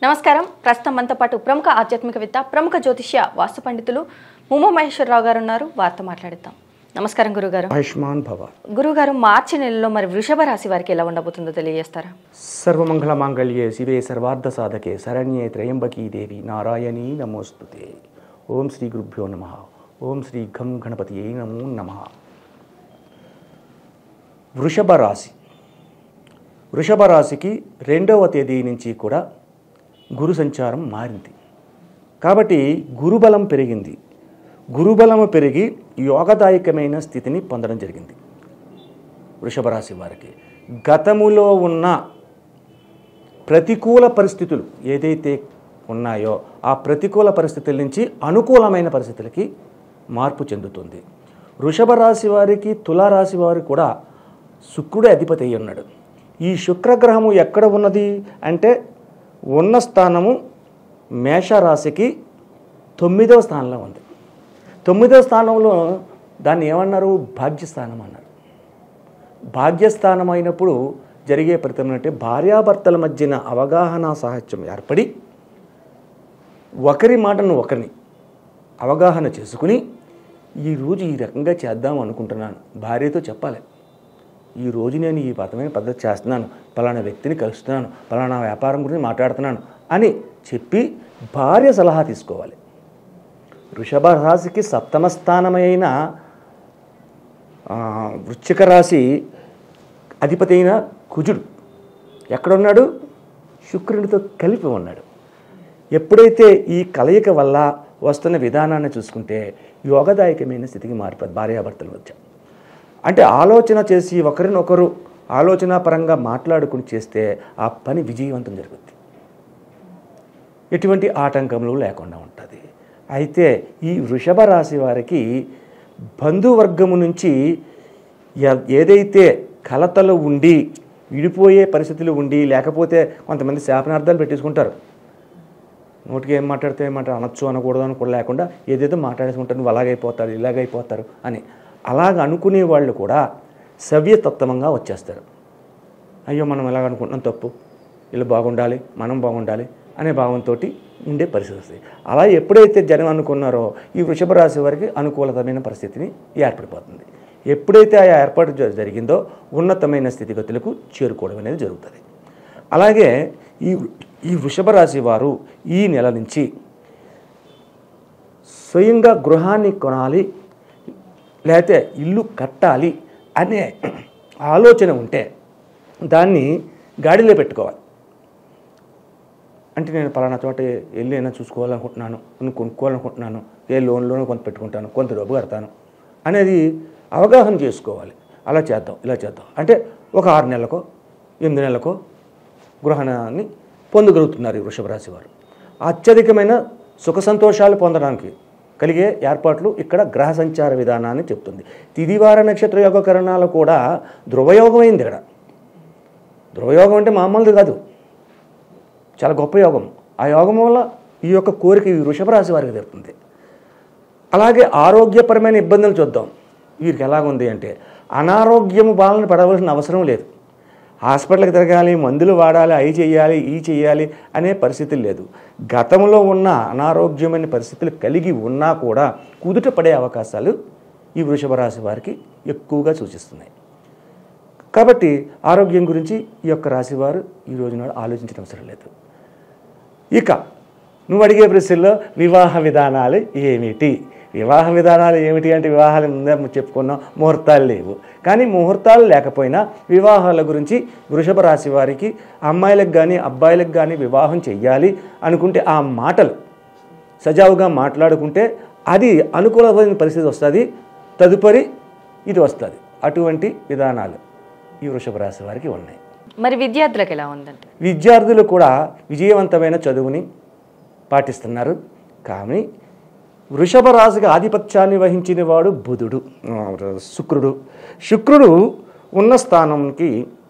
నమస్కారం ప్రస్తుతం మనతో పాటు ప్రముఖ ఆధ్యాత్మికవేత్త ప్రముఖ జ్యోతిష్య వాస్తు పండితులు ముమ్మ మహేశ్వరరావు గారు ఉన్నారు వారితో మాట్లాడిద్దాం నమస్కారం గురుగారు ఆయుష్మాన్ భవ గురుగారు మార్చి నెలలో మరి వృషభ రాశి వారికి ఎలా ఉండబోతుందో తెలియజేస్తారా సర్వమంగళ మాంగళ్యే శివే సర్వార్థ సాధకే శరణ్యే త్రయంబకీ దేవి నారాయణీ నమోస్తుతే ఓం శ్రీ గురుభ్యో నమ ఓం శ్రీ ఘం గణపతి నమో నమ వృషభ రాశి వృషభ రాశికి రెండవ తేదీ నుంచి కూడా గురు సంచారం మారింది కాబట్టి గురుబలం పెరిగింది గురుబలము పెరిగి యోగదాయకమైన స్థితిని పొందడం జరిగింది వృషభ రాశి వారికి గతములో ఉన్న ప్రతికూల పరిస్థితులు ఏదైతే ఉన్నాయో ఆ ప్రతికూల పరిస్థితుల నుంచి అనుకూలమైన పరిస్థితులకి మార్పు చెందుతుంది వృషభ రాశి వారికి తులారాశి వారికి కూడా శుక్రుడే అధిపతి అయి ఉన్నాడు ఈ శుక్రగ్రహము ఎక్కడ ఉన్నది అంటే ఉన్న స్థానము మేషరాశికి తొమ్మిదవ స్థానంలో ఉంది తొమ్మిదవ స్థానంలో దాన్ని ఏమన్నారు భాగ్యస్థానం అన్నారు భాగ్యస్థానం అయినప్పుడు జరిగే ఫలితం అంటే భార్యాభర్తల మధ్యన అవగాహన సాహిత్యం ఏర్పడి ఒకరి మాటను ఒకరిని అవగాహన చేసుకుని ఈరోజు ఈ రకంగా చేద్దాం అనుకుంటున్నాను భార్యతో చెప్పాలి ఈ రోజు నేను ఈ పదమైన పద్ధతి చేస్తున్నాను పలానా వ్యక్తిని కలుస్తున్నాను పలానా వ్యాపారం గురించి మాట్లాడుతున్నాను అని చెప్పి భార్య సలహా తీసుకోవాలి వృషభ రాశికి సప్తమ స్థానమైన ఆ, వృశ్చిక రాశి అధిపతి అయిన కుజుడు ఎక్కడున్నాడు శుక్రునితో కలిపి ఉన్నాడు ఎప్పుడైతే ఈ కలయిక వల్ల వస్తున్న విధానాన్ని చూసుకుంటే యోగదాయకమైన స్థితికి మారిపోద్ది భార్యాభర్తల మధ్య అంటే ఆలోచన చేసి ఒకరినొకరు ఆలోచన పరంగా మాట్లాడుకుని చేస్తే ఆ పని విజయవంతం జరుగుద్ది ఎటువంటి ఆటంకములు లేకుండా ఉంటుంది అయితే ఈ వృషభ రాశి వారికి బంధువర్గము నుంచి ఎ- ఏదైతే కలతలు ఉండి విడిపోయే పరిస్థితులు ఉండి లేకపోతే కొంతమంది శాపనార్థాలు పెట్టేసుకుంటారు నోటికి ఏం మాట్లాడితే ఏం మాట్లాడ అనొచ్చు అనకూడదు అని కూడా లేకుండా ఏదేదో మాట్లాడేసుకుంటారు నువ్వు అలాగైపోతారు ఇలాగైపోతారు అని అలాగ అనుకునే వాళ్ళు కూడా సవ్యతత్వంగా వచ్చేస్తారు అయ్యో మనం ఎలాగ అనుకుంటున్నాం తప్పు వీళ్ళు బాగుండాలి మనం బాగుండాలి అనే భావంతో ఉండే పరిస్థితి వస్తుంది అలా ఎప్పుడైతే జనం అనుకున్నారో ఈ వృషభ రాశి వారికి అనుకూలతమైన పరిస్థితిని ఏర్పడిపోతుంది ఎప్పుడైతే ఆ ఏర్పాటు జ- జరిగిందో ఉన్నతమైన స్థితిగతులకు చేరుకోవడం అనేది జరుగుతుంది అలాగే ఈ ఈ వృషభ రాశి వారు ఈ నెల నుంచి స్వయంగా గృహాన్ని కొనాలి లేకపోతే ఇల్లు కట్టాలి అనే ఆలోచన ఉంటే దాన్ని గాడిలో పెట్టుకోవాలి అంటే నేను పలానా చోట వెళ్ళి అయినా చూసుకోవాలనుకుంటున్నాను నేను కొనుక్కోవాలనుకుంటున్నాను ఏ లోన్లోనో కొంత పెట్టుకుంటాను కొంత డబ్బు కడతాను అనేది అవగాహన చేసుకోవాలి అలా చేద్దాం ఇలా చేద్దాం అంటే ఒక ఆరు నెలలకో ఎనిమిది నెలలకో గృహాన్ని పొందగలుగుతున్నారు ఈ వృషభ రాశి వారు అత్యధికమైన సుఖ సంతోషాలు పొందడానికి కలిగే ఏర్పాట్లు ఇక్కడ గ్రహ సంచార విధానాన్ని చెప్తుంది తిదివార నక్షత్ర యోగ కరణాలు కూడా ధ్రువయోగమైంది ఇక్కడ ధ్రువయోగం అంటే మామూలుది కాదు చాలా గొప్ప యోగం ఆ యోగం వల్ల ఈ యొక్క కోరిక ఈ వృషభ రాశి వారికి తీరుతుంది అలాగే ఆరోగ్యపరమైన ఇబ్బందులు చూద్దాం వీరికి ఎలాగుంది అంటే అనారోగ్యము బాలన పడవలసిన అవసరం లేదు హాస్పిటల్కి తిరగాలి మందులు వాడాలి అవి చేయాలి ఈ చేయాలి అనే పరిస్థితి లేదు గతంలో ఉన్న అనారోగ్యమైన పరిస్థితులు కలిగి ఉన్నా కూడా కుదుట పడే అవకాశాలు ఈ వృషభ రాశి వారికి ఎక్కువగా సూచిస్తున్నాయి కాబట్టి ఆరోగ్యం గురించి ఈ యొక్క రాశివారు ఈ రోజు నాడు ఆలోచించడం అవసరం లేదు ఇక నువ్వు అడిగే ప్రశ్నలో వివాహ విధానాలు ఏమిటి వివాహ విధానాలు ఏమిటి అంటే వివాహాలు ముందే చెప్పుకున్నాం ముహూర్తాలు లేవు కానీ ముహూర్తాలు లేకపోయినా వివాహాల గురించి వృషభ రాశి వారికి అమ్మాయిలకు కానీ అబ్బాయిలకు కానీ వివాహం చెయ్యాలి అనుకుంటే ఆ మాటలు సజావుగా మాట్లాడుకుంటే అది అనుకూలమైన పరిస్థితి వస్తుంది తదుపరి ఇది వస్తుంది అటువంటి విధానాలు ఈ వృషభ రాశి వారికి ఉన్నాయి మరి విద్యార్థులకు ఎలా ఉందంటే విద్యార్థులు కూడా విజయవంతమైన చదువుని పాటిస్తున్నారు కానీ వృషభ రాశికి ఆధిపత్యాన్ని వహించిన వాడు బుధుడు ఆ, శుక్రుడు శుక్రుడు ఉన్న స్థానంకి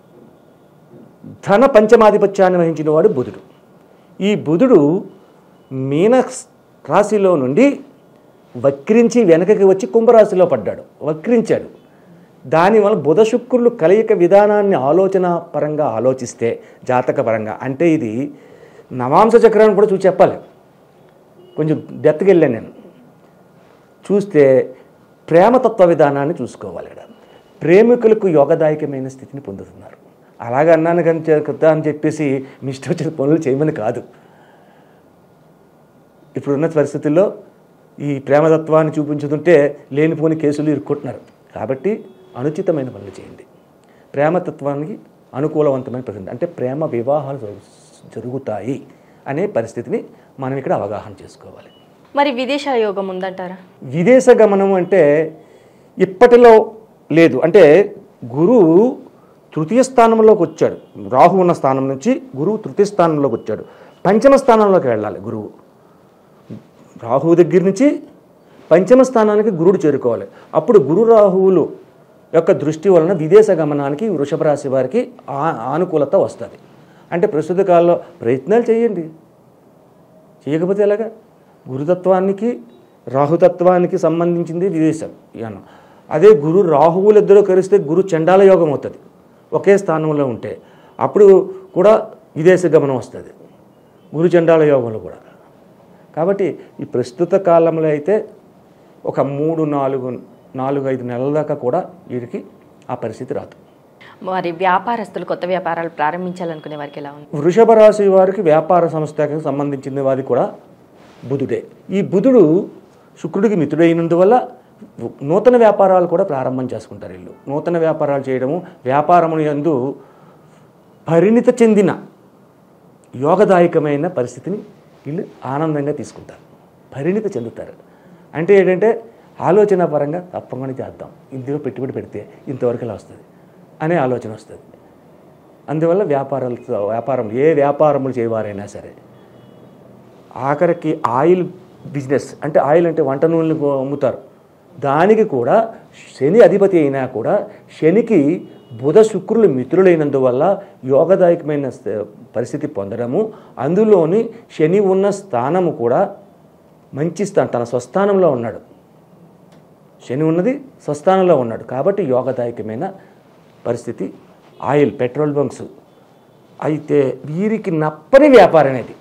ధన పంచమాధిపత్యాన్ని వహించిన వాడు బుధుడు ఈ బుధుడు మీన రాశిలో నుండి వక్రించి వెనకకి వచ్చి కుంభరాశిలో పడ్డాడు వక్రించాడు దానివల్ల బుధ శుక్రులు కలయిక విధానాన్ని ఆలోచన పరంగా ఆలోచిస్తే జాతక పరంగా అంటే ఇది నవాంశ చక్రాన్ని కూడా చూసి చెప్పాలి కొంచెం డెత్కి వెళ్ళాను నేను చూస్తే ప్రేమతత్వ విధానాన్ని చూసుకోవాలి ఇక్కడ ప్రేమికులకు యోగదాయకమైన స్థితిని పొందుతున్నారు అలాగే అన్నాను కానీ చే- కదా అని చెప్పేసి మీ ఇష్టం వచ్చిన పనులు చేయమని కాదు ఇప్పుడున్న పరిస్థితుల్లో ఈ ప్రేమతత్వాన్ని చూపించుతుంటే లేనిపోని కేసులు ఇరుక్కుంటున్నారు కాబట్టి అనుచితమైన పనులు చేయండి ప్రేమతత్వానికి అనుకూలవంతమైన పరిస్థితి అంటే ప్రేమ వివాహాలు జరుగు- జరుగుతాయి అనే పరిస్థితిని మనం ఇక్కడ అవగాహన చేసుకోవాలి మరి విదేశ యోగం ఉందంటారా విదేశ గమనం అంటే ఇప్పటిలో లేదు అంటే గురువు తృతీయ స్థానంలోకి వచ్చాడు రాహు ఉన్న స్థానం నుంచి గురువు తృతీయ స్థానంలోకి వచ్చాడు పంచమ స్థానంలోకి వెళ్ళాలి గురువు రాహువు దగ్గర నుంచి పంచమ స్థానానికి గురుడు చేరుకోవాలి అప్పుడు గురు రాహువులు యొక్క దృష్టి వలన విదేశ గమనానికి వృషభ రాశి వారికి ఆ- ఆనుకూలత వస్తుంది అంటే ప్రస్తుత కాలంలో ప్రయత్నాలు చేయండి చేయకపోతే ఎలాగా గురుతత్వానికి రాహుతత్వానికి సంబంధించింది విదేశం యానం అదే గురు రాహువులు ఇద్దరు కలిస్తే గురు చండాల యోగం అవుతుంది ఒకే స్థానంలో ఉంటే అప్పుడు కూడా విదేశ గమనం వస్తుంది గురు చండాల యోగంలో కూడా కాబట్టి ఈ ప్రస్తుత కాలంలో అయితే ఒక మూడు నాలుగు నాలుగు ఐదు నెలల దాకా కూడా వీరికి ఆ పరిస్థితి రాదు మరి వ్యాపారస్తులు కొత్త వ్యాపారాలు ప్రారంభించాలనుకునే వారికి ఎలా ఉంది వృషభ రాశి వారికి వ్యాపార సంస్థకి సంబంధించిన వాది కూడా బుధుడే ఈ బుధుడు శుక్రుడికి మిత్రుడైనందువల్ల నూతన వ్యాపారాలు కూడా ప్రారంభం చేసుకుంటారు వీళ్ళు నూతన వ్యాపారాలు చేయడము వ్యాపారము యందు పరిణిత చెందిన యోగదాయకమైన పరిస్థితిని వీళ్ళు ఆనందంగా తీసుకుంటారు పరిణిత చెందుతారు అంటే ఏంటంటే ఆలోచన పరంగా తప్పకుండా చేద్దాం ఇందులో పెట్టుబడి పెడితే ఇంతవరకు ఇలా వస్తుంది అనే ఆలోచన వస్తుంది అందువల్ల వ్యాపారాలతో వ్యాపారం ఏ వ్యాపారములు చేయవారైనా సరే ఆఖరికి ఆయిల్ బిజినెస్ అంటే ఆయిల్ అంటే వంట నూనెలు కో- అమ్ముతారు దానికి కూడా శని అధిపతి అయినా కూడా శనికి బుధ శుక్రులు మిత్రులైనందువల్ల యోగదాయకమైన స్థ- పరిస్థితి పొందడము అందులోని శని ఉన్న స్థానము కూడా మంచి స్థానం తన స్వస్థానంలో ఉన్నాడు శని ఉన్నది స్వస్థానంలో ఉన్నాడు కాబట్టి యోగదాయకమైన పరిస్థితి ఆయిల్ పెట్రోల్ బంక్స్ అయితే వీరికి నప్పని వ్యాపారం అనేది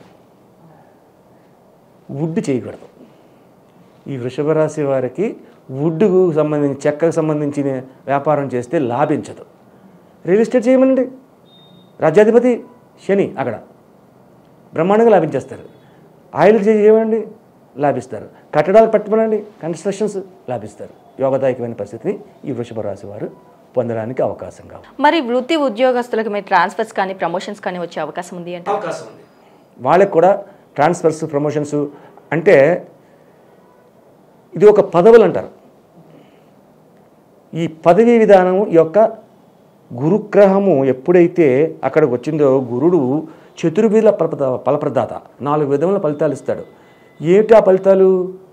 వుడ్ చేయకూడదు ఈ వృషభ రాశి వారికి వుడ్కు సంబంధించి చెక్కకు సంబంధించిన వ్యాపారం చేస్తే లాభించదు రియల్ ఎస్టేట్ చేయమనండి రాజ్యాధిపతి శని అక్కడ బ్రహ్మాండంగా లాభించేస్తారు ఆయిల్ చేయమండి లాభిస్తారు కట్టడాలు పట్టుమనండి కన్స్ట్రక్షన్స్ లాభిస్తారు యోగదాయకమైన పరిస్థితిని ఈ వృషభ రాశి వారు పొందడానికి అవకాశం కావాలి మరి వృత్తి ఉద్యోగస్తులకు మీరు ట్రాన్స్ఫర్స్ కానీ ప్రమోషన్స్ కానీ వచ్చే అవకాశం ఉంది అంటే అవకాశం ఉంది వాళ్ళకి కూడా ట్రాన్స్ఫర్స్ ప్రమోషన్స్ అంటే ఇది ఒక పదవులు అంటారు ఈ పదవీ విధానం యొక్క గురుగ్రహము ఎప్పుడైతే అక్కడికి వచ్చిందో గురుడు చతుర్విధ ఫలప్రద ఫలప్రదాత నాలుగు విధముల ఫలితాలు ఇస్తాడు ఏమిటి ఆ ఫలితాలు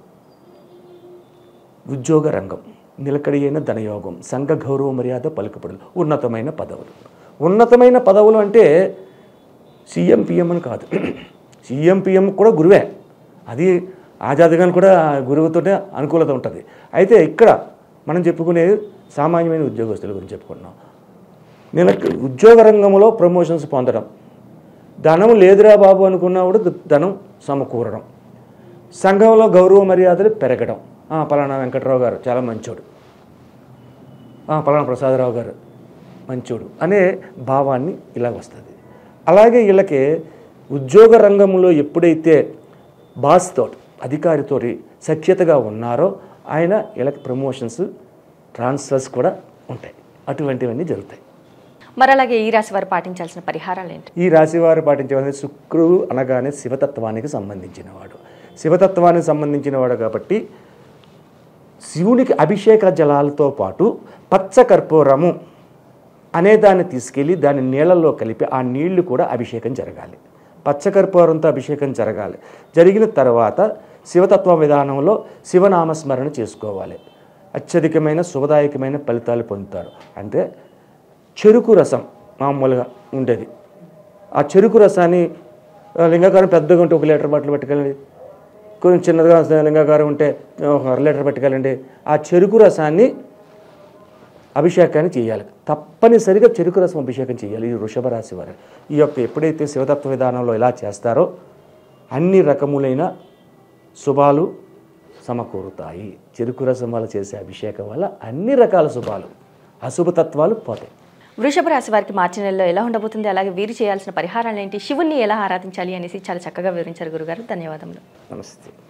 ఉద్యోగ రంగం నిలకడి అయిన ధనయోగం సంఘ గౌరవ మర్యాద పలుకుబడులు ఉన్నతమైన పదవులు ఉన్నతమైన పదవులు అంటే సీఎం పిఎం అని కాదు సీఎం పిఎం కూడా గురువే అది ఆజాదిగాని కూడా గురువుతోనే అనుకూలత ఉంటుంది అయితే ఇక్కడ మనం చెప్పుకునే సామాన్యమైన ఉద్యోగస్తుల గురించి చెప్పుకుంటున్నాం నేను ఉద్యోగ రంగంలో ప్రమోషన్స్ పొందడం ధనం లేదురా బాబు అనుకున్నప్పుడు ధనం సమకూరడం సంఘంలో గౌరవ మర్యాదలు పెరగడం "ఆ, పలానా వెంకట్రావు గారు చాలా మంచోడు "ఆ, పలానా ప్రసాదరావు గారు మంచోడు అనే భావాన్ని ఇలా వస్తుంది అలాగే వీళ్ళకి ఉద్యోగ రంగంలో ఎప్పుడైతే బాస్తో అధికారితోటి సఖ్యతగా ఉన్నారో ఆయన వీళ్ళకి ప్రమోషన్స్ ట్రాన్స్ఫర్స్ కూడా ఉంటాయి అటువంటివన్నీ జరుగుతాయి మరి అలాగే ఈ రాశి వారు పాటించాల్సిన పరిహారాలు ఏంటి ఈ రాశివారు పాటించవలసిన శుక్రుడు అనగానే శివతత్వానికి సంబంధించిన వాడు శివతత్వానికి సంబంధించిన వాడు కాబట్టి శివునికి అభిషేక జలాలతో పాటు పచ్చ కర్పూరము అనే దాన్ని తీసుకెళ్ళి దాన్ని నీళ్ళల్లో కలిపి ఆ నీళ్లు కూడా అభిషేకం జరగాలి పచ్చకర్పూరంతో అభిషేకం జరగాలి జరిగిన తర్వాత శివతత్వ విధానంలో శివనామస్మరణ చేసుకోవాలి అత్యధికమైన శుభదాయకమైన ఫలితాలు పొందుతారు అంటే చెరుకు రసం మామూలుగా ఉండేది ఆ చెరుకు రసాన్ని ఆ, లింగాకారం పెద్దగా ఉంటే ఒక లీటర్ బాటిల్ పట్టుకెళ్ళండి కొంచెం చిన్నదిగా లింగాకారం ఉంటే ఒక అర లీటర్ పట్టుకెళ్ళండి ఆ చెరుకు రసాన్ని అభిషేకాన్ని చేయాలి తప్పనిసరిగా చెరుకు రసం అభిషేకం చేయాలి ఈ వృషభ రాశి వారు ఈ యొక్క ఎప్పుడైతే శివతత్వ విధానంలో ఇలా చేస్తారో అన్ని రకములైన శుభాలు సమకూరుతాయి చెరుకు రసం వల్ల చేసే అభిషేకం వల్ల అన్ని రకాల శుభాలు అశుభతత్వాలు పోతాయి వృషభ రాశి వారికి మార్చి నెలలో ఎలా ఉండబోతుంది అలాగే వీరు చేయాల్సిన పరిహారాలు ఏంటి శివుణ్ణి ఎలా ఆరాధించాలి అనేసి చాలా చక్కగా వివరించారు గురుగారు ధన్యవాదములు నమస్తే